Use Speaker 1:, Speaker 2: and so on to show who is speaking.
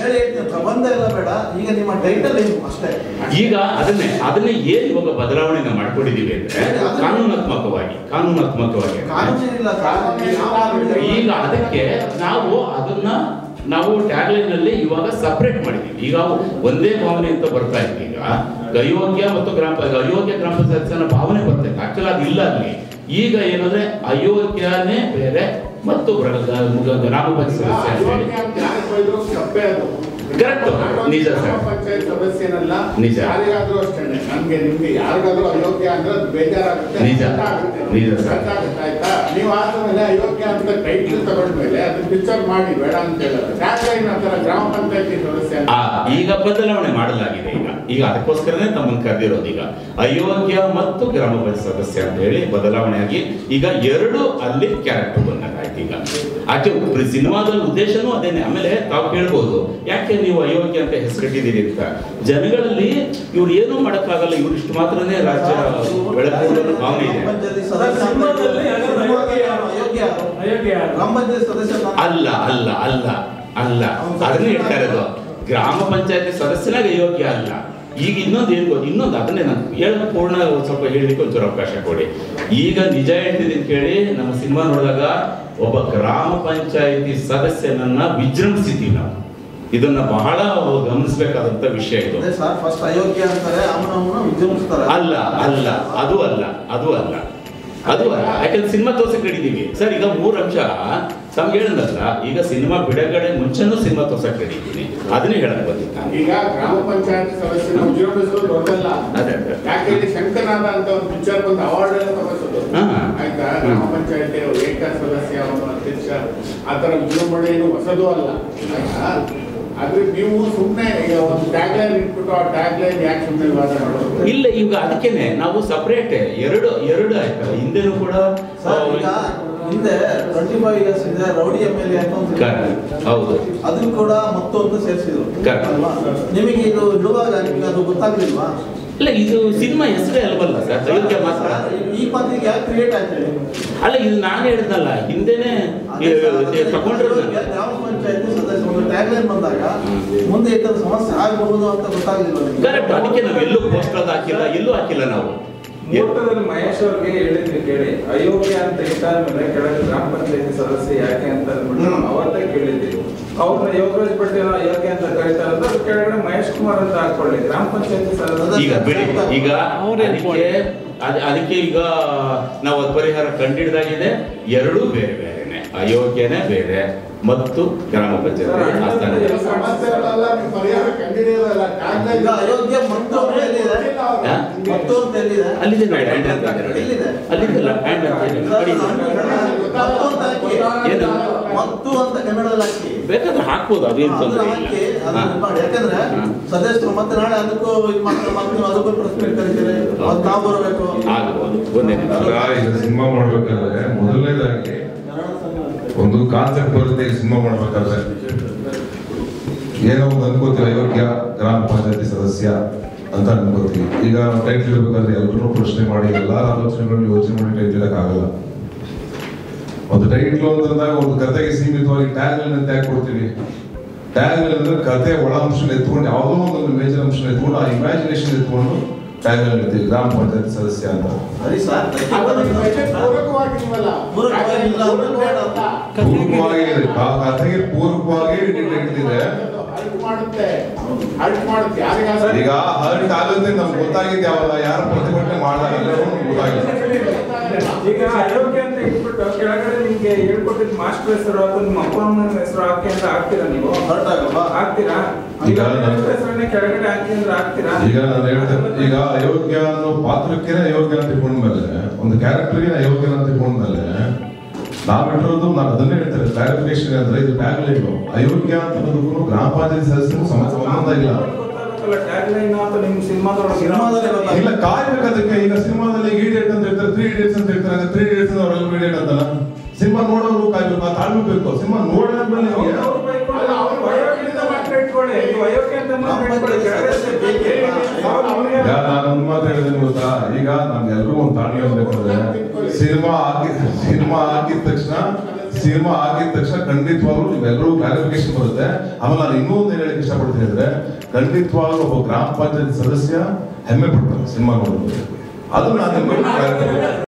Speaker 1: ಹೇಳಿ ಹೇಳ್ತೀನಿ ಪ್ರಬಂಧ ಎಲ್ಲ ಬೇಡ ಈಗ ನಿಮ್ಮ ಟೈಟಲ್ ಏನು ಅಷ್ಟೇ
Speaker 2: ಈಗ ಅದನ್ನೇ ಅದನ್ನೇ ಏನ್ ಇವಾಗ ಬದಲಾವಣೆ ಮಾಡ್ಕೊಂಡಿದೀವಿ ಅಂದ್ರೆ ಕಾನೂನಾತ್ಮಕವಾಗಿ ಕಾನೂನಾತ್ಮಕವಾಗಿ
Speaker 1: ಕಾನೂನಿಲ್ಲ ಕಾನೂನು
Speaker 2: ಈಗ ಅದಕ್ಕೆ ನಾವು ಅದನ್ನ ನಾವು ಟ್ಯಾಗ್ಲೈನ್ ಅಲ್ಲಿ ಇವಾಗ ಸಪರೇಟ್ ಮಾಡಿದೀವಿ ಈಗ ಒಂದೇ ಭಾವನೆ ಅಂತ ಬರ್ತಾ ಇತ್ತು ಈಗ ಅಯೋಗ್ಯ ಮತ್ತು ಗ್ರಾಮ ಅಯೋಗ್ಯ ಗ್ರಾಮ ಪಂಚಾಯತ್ನ ಭಾವನೆ ಬರ್ತೈತೆ ಆಕ್ಚುಲಿ ಅದು ಇಲ್ಲ ಅಲ್ಲಿ ಈಗ ಏನಂದ್ರೆ ಅಯೋಗ್ಯನೇ ಬೇರೆ ಮತ್ತು ಗ್ರ- ಗ- ಗ್ರಾಮ ಪಂಚಾಯತ್ ಸದಸ್ಯ ಅಂತ ಹೇಳಿ. Correct. ನಿಜ ಸರ್.
Speaker 3: ಗ್ರಾಮ ಪಂಚಾಯತ್ ಸದಸ್ಯನಲ್ಲ
Speaker 2: ನಿಜ.
Speaker 3: ಯಾರಿಗಾದ್ರೂ ಅಷ್ಟೇ ನಮ್ಗೆ ನಿಮ್ಗೆ ಯಾರಿಗಾದ್ರೂ ಅಯೋಗ್ಯ ಅಂದ್ರೆ ಅದು ಬೇಜಾರಾಗುತ್ತೆ
Speaker 2: ನಿಜ.
Speaker 3: ಕಷ್ಟ ಆಗುತ್ತೆ.
Speaker 2: ನಿಜ ಸರ್.
Speaker 3: ಕಷ್ಟ ಆಗುತ್ತೆ, ಆಯ್ತಾ ನೀವು ಆದ್ಮೇಲೆ ಅಯೋಗ್ಯ ಅಂತ ಟೈಟ್ಲ್ ತಗೊಂಡ್ಮೇಲೆ ಅದನ್ನ ಪಿಕ್ಚರ್ ಮಾಡಿ ಬೇಡ ಅಂತ ಹೇಳೋದು ಟ್ಯಾಗ್ಲೈನ್ ಅಂತಾರ ಗ್ರಾಮ ಪಂಚಾಯತಿ ಸದಸ್ಯ ಅಂತ.
Speaker 2: ಆ, ಈಗ ಬದಲಾವಣೆ ಮಾಡಲಾಗಿದೆ ಈಗ ಈಗ ಅದಕ್ಕೋಸ್ಕರನೇ ತಮ್ಮನ್ನು ಕರೆದಿರೋದು ಈಗ ಅಯೋಗ್ಯ ಮತ್ತು ಗ್ರಾಮ ಪಂಚಾಯತ್ ಸದಸ್ಯ ಅಂತ ಹೇಳಿ ಬದಲಾವಣೆ ಆಗಿ ಈಗ ಎರಡು ಅಲ್ಲಿ ಕ್ಯಾರೆಕ್ಟರ್ ಬಂದಾಗಾಯ್ತು ಈಗ ಆಕ್ಚುಲಿ ಸಿನಿಮಾದ ಉದ್ದೇಶನೂ ಅದೇನೆ ಆಮೇಲೆ ತಾವು ಕೇಳ್ಬೋದು ಯಾಕೆ ನೀವು ಅಯೋಗ್ಯ ಅಂತ ಹೆಸರಿಟ್ಟಿದ್ದೀರಿ ಅಂತ ಜನಗಳಲ್ಲಿ ಇವ್ರು ಏನೂ ಮಾಡಕ್ಕಾಗಲ್ಲ ಇವ್ರು ಇಷ್ಟು ಮಾತ್ರನೇ ರಾಜ್ಯ ಬೆಳಕು ಅನ್ನೋ ಭಾವನೆ ಇದೆ
Speaker 1: ಪಂಚಾಯತಿ ಸದಸ್ಯ ಅಂತ
Speaker 4: ಸಿನಿಮಾದಲ್ಲಿ ಹಾಗಾದ್ರೆ ಅಯೋಗ್ಯ ಯಾರು?
Speaker 1: ಅಯೋಗ್ಯ ಯಾರು?
Speaker 4: ಅಯೋಗ್ಯ ಯಾರು?
Speaker 1: ಗ್ರಾಮ ಪಂಚಾಯತ್ ಸದಸ್ಯ ನಾನು.
Speaker 2: ಅಲ್ಲ ಅಲ್ಲ ಅಲ್ಲ ಅಲ್ಲ ಅದನ್ನೇ ಹೇಳ್ತಾ ಇರೋದು ಗ್ರಾಮ ಪಂಚಾಯತಿ ಸದಸ್ಯನಾಗ ಯೋಗ್ಯ ಅಲ್ಲ ಈಗ ಇನ್ನೊಂದು ಏನ್ ಗೊತ್ತು ಇನ್ನೊಂದು ಅದನ್ನೇ ನಾನು ಹೇಳೋದು ಪೂರ್ಣ ಒಂದ್ ಸ್ವಲ್ಪ ಹೇಳಲಿಕ್ಕೆ ಒಂಚೂರು ಅವಕಾಶ ಕೊಡಿ ಈಗ ನಿಜ ಹೇಳ್ತಿದ್ದೀನಿ ಕೇಳಿ ನಮ್ಮ ಸಿನಿಮಾ ನೋಡಿದಾಗ ಒಬ್ಬ ಗ್ರಾಮ ಪಂಚಾಯತಿ ಸದಸ್ಯನನ್ನ ವಿಜೃಂಭಿಸಿದ್ದೀವಿ ನಾವು ಇದನ್ನ ಬಹಳ ಗಮನಿಸಬೇಕಾದಂತ ವಿಷಯ ಇದು
Speaker 1: ಅದೇ ಸರ್ ಫಸ್ಟ್ ಅಯೋಗ್ಯ ಅಂತಾರೆ ಅವನವನ್ನ ವಿಜೃಂಭಿಸ್ತಾರೆ
Speaker 2: ಅಲ್ಲ ಅಲ್ಲ ಅದು ಅಲ್ಲ ಅದು ಅಲ್ಲ ಅದು ಅಲ್ಲ ಯಾಕಂದ್ರೆ ಸಿನಿಮಾ ತೋರ್ಸಕ್ ಹಿಡಿದೀವಿ ಸರ್ ಈಗ ಮೂರು ಅಂಶ ತಮ್ಗೆ ಹೇಳಿದ್ನಲ್ಲ ಈಗ ಸಿನಿಮಾ ಬಿಡುಗಡೆ ಮುಂಚೆನೂ ಸಿನಿಮಾ ತೋರ್ಸಕ್ ಹಿಡಿದೀನಿ ಅದನ್ನೇ ಹೇಳಕ್ ಬಂದಿದ್ದು ನಾನು
Speaker 3: ಈಗ ಗ್ರಾಮ ಪಂಚಾಯತ್ ಸದಸ್ಯನ ವಿಜೃಂಭಿಸೋದು ದೊಡ್ಡಲ್ಲ
Speaker 2: ಅದೇ, ಅದೇ.
Speaker 3: ಯಾಕೆ ಇಲ್ಲಿ ಶಂಕರನಾಥ ಅಂತ ಒಂದು ಪಿಕ್ಚರ್ ಬಂದು ಅವಾರ್ಡ್ ಎಲ್ಲ ತಗೋಸೋದು
Speaker 2: ಹಾ.
Speaker 3: ಆಯ್ತಾ ಗ್ರಾಮ ಪಂಚಾಯತಿ ಏಕ ಸದಸ್ಯ ಅವನು ಅಧ್ಯಕ್ಷ ಆ ಥರ ವಿಜೃಂಭಣೆ ಏನು ಹೊಸದು ಅಲ್ಲ ಆಯ್ತಾ ಆದ್ರೆ ನೀವು ಸುಮ್ಮನೆ ಈಗ ಒಂದು ಟ್ಯಾಗ್ ಲೈನ್ ಇಟ್ಬಿಟ್ಟು ಆ ಟ್ಯಾಗ್ ಲೈನ್ ಯಾಕೆ ಸುಮ್ಮನೆ ವಿವಾದ ಮಾಡೋದು
Speaker 2: ಇಲ್ಲ ಈಗ ಅದಕ್ಕೇನೆ ನಾವು ಸಪರೇಟ್ ಎರಡು ಎರಡು ಆಯ್ತಲ್ಲ ಹಿಂದೆನೂ ಕೂಡ
Speaker 1: ಸರ್ ಈಗ ಹಿಂದೆ ಟ್ವೆಂಟಿ ಫೈವ್ ಇಯರ್ಸ್ ಇದೆ ರೌಡಿ ಎಮ್ ಎಲ್ ಎ ಅಂತ ಒಂದು
Speaker 2: Correct. ಹೌದು
Speaker 1: ಅದನ್ನು ಕೂಡ ಮತ್ತೊಂದು ಸೇರಿಸಿದ್ರು
Speaker 2: Correct.
Speaker 1: ಅಲ್ವಾ ನಿಮಗೆ ಇದು ಇಡುವಾಗ ನಿಮಗೆ ಅದು ಗೊತ್ತಾಗ್ಲಿಲ್ವಾ
Speaker 2: ಇಲ್ಲ ಇದು ಸಿನಿಮಾ ಹೆಸರೇ ಅಲ್ವಲ್ಲ ಸರ್ ಅಯೋಗ್ಯ ಮಾತ್ರ
Speaker 1: ಈ ಪದ್ಯಕ್ಕೆ ಯಾಕೆ ಕ್ರಿಯೇಟ್ ಆಯ್ತು ಹೇಳಿ
Speaker 2: ಅಲ್ಲ ಇದು ನಾನು ಹೇಳಿದ್ನಲ್ಲ ಹಿಂದೆನೆ
Speaker 1: ಅದೇ ಸರ್, ಅದೇ
Speaker 2: ತಗೊಂಡ್ರೆ
Speaker 1: ಈಗ ಗ್ರಾಮ ಪಂಚಾಯತಿ ಸದಸ್ಯ ಒಂದು ಟ್ಯಾಗ್ಲೈನ್ ಬಂದಾಗ ಮುಂದೆ ಏನಾದ್ರು ಸಮಸ್ಯೆ ಆಗಬಹುದು ಅಂತ ಗೊತ್ತಾಗ್ಲಿಲ್ಲ ನಿಮ್ಗೆ?
Speaker 2: ಕರೆಕ್ಟ್ ಅದಕ್ಕೆ ನಾವು ಎಲ್ಲೂ ಪೋಸ್ಟರ್ ಹಾಕಿಲ್ಲ ಎಲ್ಲೂ ಹಾಕಿಲ್ಲ ನಾವು
Speaker 5: ಮುಹೂರ್ತದಲ್ಲಿ ಮಹೇಶ್ ಅವ್ರಿಗೆ ಹೇಳಿದ್ವಿ ಕೇಳಿ ಅಯೋಗ್ಯ ಅಂತ ಇಟ್ಟಾದ್ಮೇಲೆ ಕೆಳಗೆ ಗ್ರಾಮ ಪಂಚಾಯತಿ ಸದಸ್ಯ ಯಾಕೆ ಅಂತ ಅಂದ್ಬಿಟ್ಟು
Speaker 1: ಹ್ಮ್.
Speaker 5: ಅವತ್ತೇ ಕೇಳಿದ್ವಿ ಅವ್ರನ್ನ ಯೋಗರಾಜ್ ಪಟೇಲ್ ಅಯೋಗ್ಯ ಅಂತ ಕರೀತಾರೆ ಅಂದ್ರೆ ಅದ್ರ ಕೆಳಗಡೆ ಮಹೇಶ್ ಕುಮಾರ್ ಅಂತ ಹಾಕೊಳ್ಳಿ ಗ್ರಾಮ ಪಂಚಾಯತಿ ಸದಸ್ಯ
Speaker 2: ಈಗ ಬಿಡಿ ಈಗ ಅದಕ್ಕೆ ಅದ್- ಅದಕ್ಕೆ ಈಗ ನಾವು ಅದ್ ಪರಿಹಾರ ಕಂಡಿಡ್ದಾಗಿದೆ ಎರಡೂ ಬೇರೆ ಬೇರೆನೆ ಅಯೋಗ್ಯನೇ ಬೇರೆ ಮತ್ತು ಗ್ರಾಮ ಪಂಚಾಯತ್ ಆಸ್ಥಾನ
Speaker 3: ಇದು ಸಮಸ್ಯೆಗಳೆಲ್ಲ ನೀವು ಪರಿಹಾರ ಕಂಡಿಡಿಯೋದಲ್ಲ ಟ್ಯಾಗ್
Speaker 1: ಈಗ ಅಯೋಗ್ಯ ಮತ್ತು ಅಂತ ಎಲ್ಲಿದೆ
Speaker 2: ಹಾ?
Speaker 1: ಮತ್ತು ಅಂತ ಎಲ್ಲಿದೆ
Speaker 2: ಅಲ್ಲಿದೆ ನೋಡಿ ಹ್ಯಾಂಡ್ ಅಂತ ಇದೆ ನೋಡಿ.
Speaker 1: ಎಲ್ಲಿದೆ?
Speaker 2: ಅಲ್ಲಿದೆಲ್ಲ ಹ್ಯಾಂಡ್ ಅಂತ ಇದೆ
Speaker 1: ಸರ್,
Speaker 2: ನೋಡಿ.
Speaker 1: ನಾನು ಮತ್ತು ಅಂತ ಹಾಕಿ.
Speaker 2: ಏನು?
Speaker 1: ಮತ್ತು ಅಂತ ಕನ್ನಡದಲ್ಲಿ ಹಾಕಿ
Speaker 2: ಬೇಕಾದ್ರೆ ಹಾಕ್ಬೋದು ಅದೇನು
Speaker 1: ಅದನ್ನ
Speaker 2: ತೊಂದರೆ
Speaker 1: ಹಾಕಿ
Speaker 2: ಇಲ್ಲ
Speaker 1: ಅದನ್ನ
Speaker 2: ಹಾ.
Speaker 1: ಮಾಡಿ ಯಾಕಂದ್ರೆ
Speaker 2: ಹಾ.
Speaker 1: ಸದಸ್ಯರು ಮತ್ತೆ ನಾಳೆ ಅದಕ್ಕೂ ಇದು ಮಾಡ್ತಾರೆ ಮತ್ತೆ ನೀವು ಅದಕ್ಕೂ ಪ್ರೆಸ್ ಮೀಟ್ ಕರೀತೀರಿ ಅದು ತಾವು ಬರಬೇಕು
Speaker 2: ಆಗ್ಬೋದು ಒಂದೇ ನಿಮಿಷ.
Speaker 6: ಈಗ ಈಗ ಸಿನಿಮಾ ಮಾಡ್ಬೇಕಾದ್ರೆ ಮೊದಲನೇದಾಗಿ ಒಂದು ಕಾನ್ಸೆಪ್ಟ್ ಬರುತ್ತೆ ಈಗ ಸಿನಿಮಾ ಮಾಡ್ಬೇಕಾದ್ರೆ ಏನೋ ಒಂದು ಅನ್ಕೋತೀವಿ ಅಯೋಗ್ಯ ಗ್ರಾಮ ಪಂಚಾಯತಿ ಸದಸ್ಯ ಅಂತ ಅನ್ಕೋತೀವಿ ಈಗ ಟೈಟ್ಲ್ ಇರ್ಬೇಕಾದ್ರೆ ಎಲ್ಲರೂ ಪ್ರಶ್ನೆ ಮಾಡಿ ಎಲ್ಲಾ ಆಲೋಚನೆಗಳನ್ನು ಯೋಚನೆ ಮಾಡಿ ಟೈಟ್ಲ್ ಇಡಕ್ಕಾಗಲ್ಲ ಒಂದು ಟೈಟ್ಲ್ ಅಂತಂದಾಗ ಒಂದು ಕತೆಗೆ ಸೀಮಿತವಾಗಿ ಟ್ಯಾಗ್ ಲೈನ್ ಅಂತ ಯಾಕೆ ಕೊಡ್ತೀವಿ ಟ್ಯಾಗ್ ಲೈನ್ ಅಂದ್ರೆ ಕತೆ ಒಳ ಅಂಶನ ಎತ್ಕೊಂಡು ಯಾವುದೋ ಒಂದು ಮೇಜರ್ ಅಂಶನ ಎತ್ಕೊಂಡು ಆ ಇಮ್ಯಾಜಿನೇಷನ್ ಎತ್ಕೊಂಡು ಟ್ಯಾಗ್ ಲೈನ್ ಇರ್ತೀವಿ ಗ್ರಾಮ ಪಂಚಾಯತ್ ಸದಸ್ಯ ಅಂತ
Speaker 1: ಸರಿ ಸರ್
Speaker 3: ಅದಕ್ಕೆ budget ಪೂರಕವಾಗಿಲ್ವಲ್ಲ
Speaker 1: ಪೂರಕವಾಗಿ ಇಲ್ಲ ಅಂದ್ರೆ ಬೇಡ ಅಂತ.
Speaker 6: ಪೂರ್ವಕವಾಗಿ ಇದೆ. ಆ ಕಥೆಗೆ ಪೂರ್ವಕವಾಗಿ ಟೈಟ್ಲ್ ಇದೆ
Speaker 3: ಹರ್ಟ್ ಮಾಡುತ್ತೆ ಹರ್ಟ್ ಮಾಡುತ್ತೆ ಯಾರಿಗಾದ್ರೂ
Speaker 6: ಈಗ ಹರ್ಟ್ ಆಗುತ್ತೆ ನಮ್ಗೆ ಗೊತ್ತಾಗಿದ್ದು ಯಾವಲ್ಲ ಯಾರು ಪ್ರತಿಭಟನೆ ಮಾಡಿದಾಗ ಎಲ್ಲರೂ ಗೊತ್ತಾಗಿದೆ
Speaker 5: ಈಗ ಅಯೋಗ್ಯ ಅಂತ ಇಟ್ಬಿಟ್ಟು ಕೆಳಗಡೆ ನಿಮ್ಗೆ ಹೇಳ್ಕೊಟ್ಟಿದ್ ಮಾಸ್ಟರ್ ಹೆಸರು ಅಥವಾ ನಿಮ್ಮ ಅಪ್ಪ ಅಮ್ಮನ ಹೆಸರು ಹಾಕಿ ಅಂತ ಹಾಕ್ತೀರಾ ನೀವು
Speaker 1: ಹೊರಟ್ ಆಗಲ್ವಾ
Speaker 5: ಹಾಕ್ತೀರಾ
Speaker 6: ಈಗ
Speaker 5: ಈಗ
Speaker 6: ನಾನು-
Speaker 5: ಹೆಸರನ್ನೇ ಕೆಳಗಡೆ ಹಾಕಿ ಅಂದ್ರೆ ಹಾಕ್ತೀರಾ
Speaker 6: ಈಗ ನಾನು ಹೇಳ್ತೇನೆ ಈಗ ಅಯೋಗ್ಯ ಅನ್ನೋ ಪಾತ್ರಕ್ಕೆ ಅಯೋಗ್ಯ ಅಂತ ಇಟ್ಕೊಂಡ್ಮೇಲೆ ಒಂದು ಕ್ಯಾರೆಕ್ಟರ್ಗೆ ಅಯೋಗ್ಯ ಅಂತ ಇಟ್ಕೊಂಡ್ಮೇಲೆ ನಾವಿಟ್ಟಿರೋದು ನಾನು ಅದನ್ನೇ ಹೇಳ್ತಾರೆ ಕ್ಲಾರಿಫಿಕೇಶನ್ ಅಂದ್ರೆ ಇದು ಟ್ಯಾಗ್ ಲೈನ್ ಅಯೋಗ್ಯ ಅಂತ ಅನ್ನೋದಕ್ಕೂ ಗ್ರಾಮ ಪಂಚಾಯತ್ ಸದಸ್ಯರು ಸಮ ಸಂಬಂಧ ಇಲ್ಲ
Speaker 5: ಗೊತ್ತಾಗಬೇಕಲ್ಲ ಟ್ಯಾಗ್ ಲೈನ್ ಅಂತ ನಿಮ್ ಸಿನಿಮಾದೊಳಗೆ
Speaker 1: ಸಿನಿಮಾದಲ್ಲಿ ಗೊತ್ತಾಗಲ್ಲ.
Speaker 6: ಇಲ್ಲ ಕಾಯ್ಬೇಕು ಅದಕ್ಕೆ ಈಗ ಸಿನಿಮಾದಲ್ಲಿ ಇಡಿಯಟ್ ಅಂತ ಹೇಳ್ತಾರೆ ತ್ರೀ ಇಡಿಯಟ್ಸ್ ಅಂತ ಹೇಳ್ತಾರೆ ತ್ರೀ ಇಡಿಯಟ್ಸ್ ಅವರೆಲ್ಲ ಇಡಿಯಟ್ ಅಂತಲ್ಲ ಸಿನಿಮಾ ನೋಡೋರು ಕಾಯ್ಬೇಕು ಆ ತಾಳ್ಮೆ ಬೇಕು ಸಿನಿಮಾ ನೋಡಾದ್ಮೇಲೆ ನಿಮಗೆ
Speaker 3: ಅಲ್ಲ, ಅವ್ರು
Speaker 5: ಅಯೋಗ್ಯದಿಂದ ಮಾತ್ರ ಇಟ್ಕೊಳ್ಳಿ ನೀವು ಅಯೋಗ್ಯ ಅಂತ ಮಾತ್ರ ಇಟ್ಕೊಳ್ಳಿ ಕೆಳಗಡೆ ಅವ್ರು ಅವ್ರಿಗೆ-
Speaker 6: ಈಗ ನಾನು ಒಂದ್ ಮಾತು ಹೇಳಿದ್ದೀನಿ ಗೊತ್ತಾ ಈಗ ನಮ್ಗೆಲ್ರಿಗೂ ಒಂದು ತಾಳ್ಮೆ ಇರ್ಬೇಕಂದ್ರೆ ಸಿನಿಮಾ ಹಾಕಿ ಸಿನಿಮಾ ಹಾಕಿದ ತಕ್ಷಣ ಸಿನಿಮಾ ಆಗಿದ ತಕ್ಷಣ ಖಂಡಿತವಾಗ್ಲೂ ನೀವೆಲ್ಲರೂ ಕ್ಲಾರಿಫಿಕೇಶನ್ ಬರುತ್ತೆ ಆಮೇಲೆ ನಾನು ಇನ್ನೂ ಒಂದು ಹೇಳಕ್ಕೆ ಇಷ್ಟಪಡ್ತೀನಿ ಅಂದ್ರೆ ಖಂಡಿತವಾಗ್ಲೂ ಒಬ್ಬ ಗ್ರಾಮ ಪಂಚಾಯತ್ ಸದಸ್ಯ ಹೆಮ್ಮೆ ಪಡ್ತಾರೆ ಸಿನಿಮಾ ನೋಡೋದು ಅದು ನಾನು ನಿಮ್ಗೆ clarify